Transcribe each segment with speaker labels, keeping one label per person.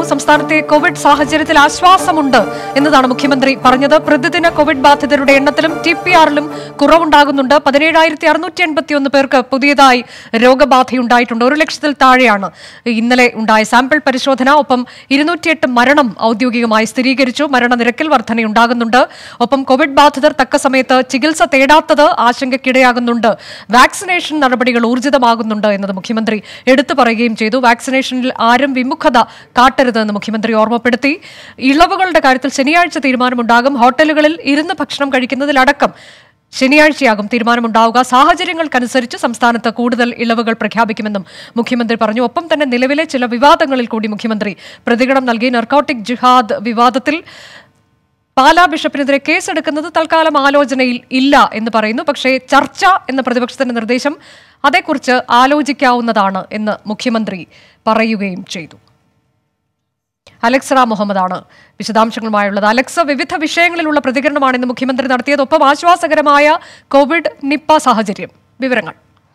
Speaker 1: സംസ്ഥാനത്തെ കോവിഡ് സാഹചര്യത്തിൽ ആശ്വാസമുണ്ട് എന്നതാണ് മുഖ്യമന്ത്രി പറഞ്ഞത് പ്രതിദിന കോവിഡ് ബാധിതരുടെ എണ്ണത്തിലും ടി പി ആറിലും കുറവുണ്ടാകുന്നുണ്ട് പതിനേഴായിരത്തി അറുന്നൂറ്റി എൺപത്തിയൊന്ന് പേർക്ക് പുതിയതായി രോഗബാധയുണ്ടായിട്ടുണ്ട് ഒരു ലക്ഷത്തിൽ താഴെയാണ് ഇന്നലെ ഉണ്ടായ സാമ്പിൾ പരിശോധന ഒപ്പം ഇരുന്നൂറ്റിയെട്ട് മരണം ഔദ്യോഗികമായി സ്ഥിരീകരിച്ചു മരണനിരക്കിൽ വർധനയുണ്ടാകുന്നുണ്ട് ഒപ്പം കോവിഡ് ബാധിതർ തക്ക സമയത്ത് ചികിത്സ തേടാത്തത് ആശങ്കയ്ക്കിടയാകുന്നുണ്ട് വാക്സിനേഷൻ നടപടികൾ ഊർജിതമാകുന്നുണ്ട് എന്നത് മുഖ്യമന്ത്രി എടുത്തു പറയുകയും ചെയ്തു വാക്സിനേഷനിൽ ആരും വിമുഖത കാട്ടരുതെന്ന് മുഖ്യമന്ത്രി ഓർമ്മപ്പെടുത്തി ഇളവുകളുടെ കാര്യത്തിൽ ശനിയാഴ്ച തീരുമാനമുണ്ടാകും ഹോട്ടലുകളിൽ ഇരുന്ന് ഭക്ഷണം കഴിക്കുന്നതിലടക്കം ശനിയാഴ്ചയാകും തീരുമാനമുണ്ടാവുക സാഹചര്യങ്ങൾക്കനുസരിച്ച് സംസ്ഥാനത്ത് കൂടുതൽ ഇളവുകൾ പ്രഖ്യാപിക്കുമെന്നും മുഖ്യമന്ത്രി പറഞ്ഞു ഒപ്പം തന്നെ നിലവിലെ ചില വിവാദങ്ങളിൽ കൂടി മുഖ്യമന്ത്രി പ്രതികരണം നൽകി നർക്കോട്ടിക് ജിഹാദ് വിവാദത്തിൽ പാലാ ബിഷപ്പിനെതിരെ കേസെടുക്കുന്നത് തൽക്കാലം ആലോചനയിൽ ഇല്ല എന്ന് പറയുന്നു പക്ഷേ ചർച്ച എന്ന പ്രതിപക്ഷത്തിന്റെ നിർദ്ദേശം അതേക്കുറിച്ച് ആലോചിക്കാവുന്നതാണ് എന്ന് മുഖ്യമന്ത്രി പറയുകയും ചെയ്തു അലക്സറ മുഹമ്മദാണ് വിശദാംശങ്ങളുമായുള്ളത് അലക്സ വിവിധ വിഷയങ്ങളിലുള്ള പ്രതികരണമാണ് ഇന്ന് മുഖ്യമന്ത്രി നടത്തിയത് ഒപ്പം ആശ്വാസകരമായ കോവിഡ് നിപ്പ സാഹചര്യം വിവരങ്ങൾ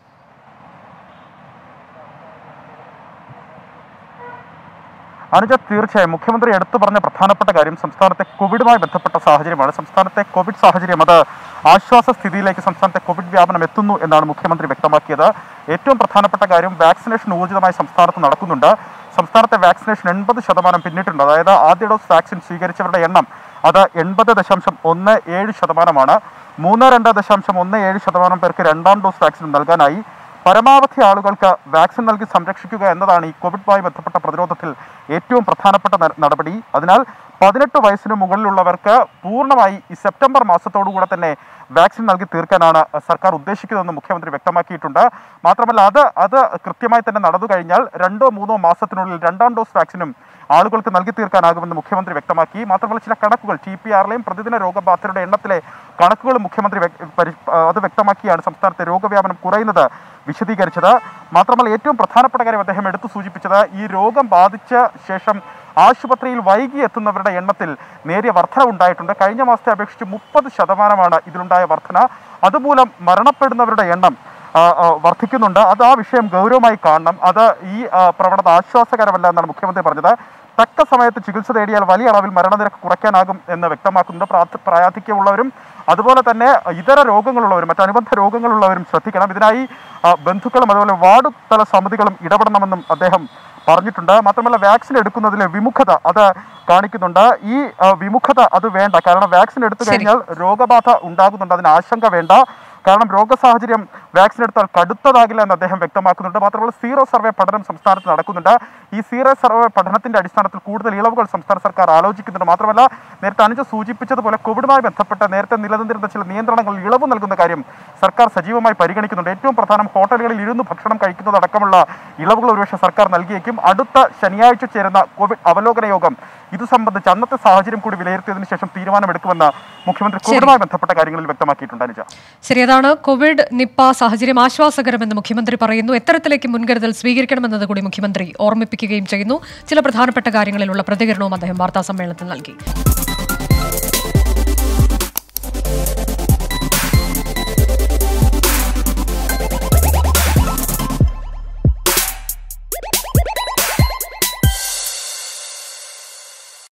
Speaker 2: അനുജ തീർച്ചയായും മുഖ്യമന്ത്രി എടുത്തു പറഞ്ഞ പ്രധാനപ്പെട്ട കാര്യം സംസ്ഥാനത്തെ കോവിഡുമായി ബന്ധപ്പെട്ട സാഹചര്യമാണ് സംസ്ഥാനത്തെ കോവിഡ് സാഹചര്യം അത് ആശ്വാസ സ്ഥിതിയിലേക്ക് സംസ്ഥാനത്തെ കോവിഡ് വ്യാപനം എത്തുന്നു എന്നാണ് മുഖ്യമന്ത്രി വ്യക്തമാക്കിയത് ഏറ്റവും പ്രധാനപ്പെട്ട കാര്യം വാക്സിനേഷൻ ഊർജിതമായി സംസ്ഥാനത്ത് നടക്കുന്നുണ്ട് സംസ്ഥാനത്തെ വാക്സിനേഷൻ എൺപത് ശതമാനം പിന്നിട്ടുണ്ട് അതായത് ആദ്യ ഡോസ് വാക്സിൻ സ്വീകരിച്ചവരുടെ എണ്ണം അത് എൺപത് ദശാംശം ഒന്ന് ഏഴ് ശതമാനമാണ് മൂന്ന് രണ്ട് ദശാംശം ഒന്ന് ഏഴ് ശതമാനം പേർക്ക് രണ്ടാം ഡോസ് വാക്സിൻ നൽകാനായി പരമാവധി ആളുകൾക്ക് വാക്സിൻ നൽകി സംരക്ഷിക്കുക എന്നതാണ് ഈ കോവിഡുമായി ബന്ധപ്പെട്ട പ്രതിരോധത്തിൽ ഏറ്റവും പ്രധാനപ്പെട്ട ന- നടപടി അതിനാൽ പതിനെട്ട് വയസ്സിന് മുകളിലുള്ളവർക്ക് പൂർണ്ണമായി ഈ സെപ്റ്റംബർ മാസത്തോടുകൂടെ തന്നെ വാക്സിൻ നൽകി തീർക്കാനാണ് സർക്കാർ ഉദ്ദേശിക്കുന്നതെന്ന് മുഖ്യമന്ത്രി വ്യക്തമാക്കിയിട്ടുണ്ട് മാത്രമല്ല അത് അത് കൃത്യമായി തന്നെ നടന്നു കഴിഞ്ഞാൽ രണ്ടോ മൂന്നോ മാസത്തിനുള്ളിൽ രണ്ടാം ഡോസ് വാക്സിനും ആളുകൾക്ക് നൽകി തീർക്കാനാകുമെന്ന് മുഖ്യമന്ത്രി വ്യക്തമാക്കി മാത്രമല്ല ചില കണക്കുകൾ ടി പി ആറിലെയും പ്രതിദിന രോഗബാധിതരുടെ എണ്ണത്തിലെ കണക്കുകൾ മുഖ്യമന്ത്രി വ്യക്- പരി- അത് വ്യക്തമാക്കിയാണ് സംസ്ഥാനത്തെ രോഗവ്യാപനം കുറയുന്നത് വിശദീകരിച്ചത് മാത്രമല്ല ഏറ്റവും പ്രധാനപ്പെട്ട കാര്യം അദ്ദേഹം എടുത്തു സൂചിപ്പിച്ചത് ഈ രോഗം ബാധിച്ച ശേഷം ആശുപത്രിയിൽ വൈകി എത്തുന്നവരുടെ എണ്ണത്തിൽ നേരിയ വർധന ഉണ്ടായിട്ടുണ്ട് കഴിഞ്ഞ മാസത്തെ അപേക്ഷിച്ച് മുപ്പത് ശതമാനമാണ് ഇതിലുണ്ടായ വർധന അതുമൂലം മരണപ്പെടുന്നവരുടെ എണ്ണം ആ, ആ, വർദ്ധിക്കുന്നുണ്ട് അത് ആ വിഷയം ഗൗരവമായി കാണണം അത് ഈ ആ, പ്രവണത ആശ്വാസകരമല്ല എന്നാണ് മുഖ്യമന്ത്രി പറഞ്ഞത് തക്ക സമയത്ത് ചികിത്സ തേടിയാൽ വലിയ അളവിൽ മരണനിരക്ക് കുറയ്ക്കാനാകും എന്ന് വ്യക്തമാക്കുന്നുണ്ട് പ്രാ- പ്രായാധിക്യമുള്ളവരും അതുപോലെ തന്നെ ഇതര രോഗങ്ങളുള്ളവരും മറ്റ് അനുബന്ധ രോഗങ്ങളുള്ളവരും ശ്രദ്ധിക്കണം ഇതിനായി ആ, ബന്ധുക്കളും അതുപോലെ വാർഡ് തല സമിതികളും ഇടപെടണമെന്നും അദ്ദേഹം പറഞ്ഞിട്ടുണ്ട് മാത്രമല്ല വാക്സിൻ എടുക്കുന്നതിലെ വിമുഖത അത് കാണിക്കുന്നുണ്ട് ഈ ആ, വിമുഖത അത് വേണ്ട കാരണം വാക്സിൻ എടുത്തു
Speaker 1: ശരി.
Speaker 2: കഴിഞ്ഞാൽ രോഗബാധ ഉണ്ടാകുന്നുണ്ട് അതിന് ആശങ്ക വേണ്ട കാരണം രോഗസാഹചര്യം വാക്സിൻ എടുത്താൽ കടുത്തതാകില്ല എന്ന് അദ്ദേഹം വ്യക്തമാക്കുന്നുണ്ട് മാത്രമല്ല സീറോ സർവേ പഠനം സംസ്ഥാനത്ത് നടക്കുന്നുണ്ട് ഈ സീറോ സർവേ പഠനത്തിന്റെ അടിസ്ഥാനത്തിൽ കൂടുതൽ ഇളവുകൾ സംസ്ഥാന സർക്കാർ ആലോചിക്കുന്നുണ്ട് മാത്രമല്ല നേരത്തെ അനുജ സൂചിപ്പിച്ചതുപോലെ കോവിഡുമായി ബന്ധപ്പെട്ട നേരത്തെ നിലനിന്നിരുന്ന ചില നിയന്ത്രണങ്ങൾ ഇളവ് നൽകുന്ന കാര്യം സർക്കാർ സജീവമായി പരിഗണിക്കുന്നുണ്ട് ഏറ്റവും പ്രധാനം ഹോട്ടലുകളിൽ ഇരുന്ന് ഭക്ഷണം കഴിക്കുന്നതടക്കമുള്ള ഇളവുകൾ ഒരുപക്ഷെ സർക്കാർ നൽകിയേക്കും അടുത്ത ശനിയാഴ്ച ചേരുന്ന കോവിഡ് അവലോകന യോഗം ഇത് സംബന്ധിച്ച് അന്നത്തെ സാഹചര്യം കൂടി വിലയിരുത്തിയതിനു ശേഷം തീരുമാനമെടുക്കുമെന്ന് മുഖ്യമന്ത്രി കോവിഡുമായി ബന്ധപ്പെട്ട കാര്യങ്ങളിൽ വ്യക്തമാക്കിയിട്ടുണ്ട് അനുജ
Speaker 1: ശരി അതാണ് കോവിഡ് നിപ്പ സാഹചര്യം ആശ്വാസകരമെന്ന് മുഖ്യമന്ത്രി പറയുന്നു എത്തരത്തിലേക്ക് മുൻകരുതൽ സ്വീകരിക്കണമെന്നത് കൂടി മുഖ്യമന്ത്രി ഓർമ്മിപ്പിക്കുകയും ചെയ്യുന്നു ചില പ്രധാനപ്പെട്ട കാര്യങ്ങളിലുള്ള പ്രതികരണവും അദ്ദേഹം വാർത്താ സമ്മേളനത്തിൽ നൽകി